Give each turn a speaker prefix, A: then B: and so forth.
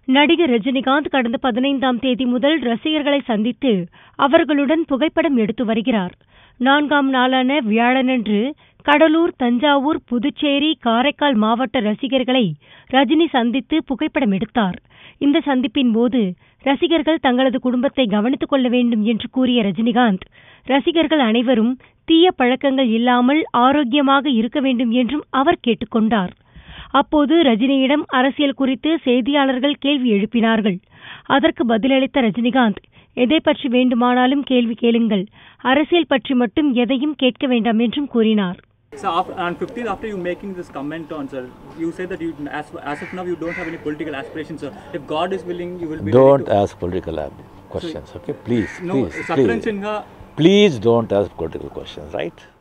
A: நடிகர் ரஜினிகாந்த் கடந்த பதினைந்தாம் தேதி முதல் ரசிகர்களை சந்தித்து அவர்களுடன் புகைப்படம் எடுத்து வருகிறார் நான்காம் நாளான வியாழனன்று கடலூர் தஞ்சாவூர் புதுச்சேரி காரைக்கால் மாவட்ட ரசிகர்களை ரஜினி சந்தித்து புகைப்படம் எடுத்தார் இந்த சந்திப்பின் போது ரசிகர்கள் தங்களது குடும்பத்தை கவனித்துக் கொள்ள வேண்டும் என்று கூறிய ரஜினிகாந்த் ரசிகர்கள் அனைவரும் தீய பழக்கங்கள் இல்லாமல் ஆரோக்கியமாக இருக்க வேண்டும் என்றும் அவர் கேட்டுக்கொண்டார் அப்போது ரஜினியிடம் அரசியல் குறித்து செய்தியாளர்கள் கேள்வி எழுப்பினார்கள் அதற்கு பதிலளித்த ரஜினிகாந்த் எதை பற்றி வேண்டுமானாலும் கேள்வி கேளுங்கள் அரசியல் பற்றி மட்டும் எதையும் கேட்க வேண்டாம் என்றும் கூறினார்
B: So after, on 15th, after you making this comment on, sir, you say that you, as, as of now, you don't have any political aspirations, sir. If God is willing, you will be. ready
C: Don't
B: to-
C: ask political ab- questions, okay? Please,
B: No,
C: please,
B: Satran
C: please.
B: Sinha
C: Please don't ask political questions, right?